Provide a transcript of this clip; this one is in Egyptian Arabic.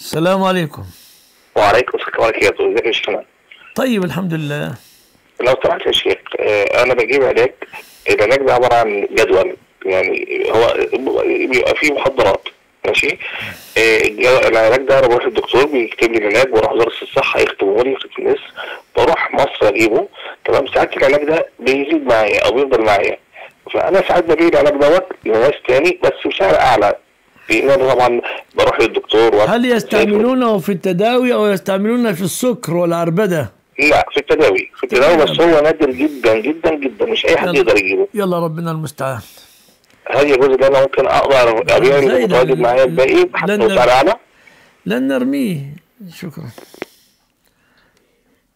السلام عليكم وعليكم السلام وبركاته ازيك يا شيخ طيب الحمد لله لو سمحت يا شيخ آه، انا بجيب علاج العلاج ده عباره عن جدول يعني هو بيبقى فيه محاضرات ماشي آه، الج- العلاج ده انا بروح للدكتور بيكتب لي العلاج بروح وزاره الصحه يكتبه لي في الناس بروح مصر اجيبه تمام ساعات العلاج ده بيزيد معايا او بيفضل معايا فانا ساعات ببيع العلاج دوت لناس تاني بس بسعر اعلى لان انا طبعا بروح للدكتور وأ- هل يستعملونه في التداوي أو يستعملونه في السكر والعربدة لا في التداوي في التداوي بس هو نادر جدا جدا جدا مش اي حد يلا. يقدر يجيبه يلا ربنا المستعان هل يجوز ان انا ممكن اقدر ابيع زي ده. المتواجد معايا الباقي حتى لن- لو سعر اعلى؟ لن نرميه شكرا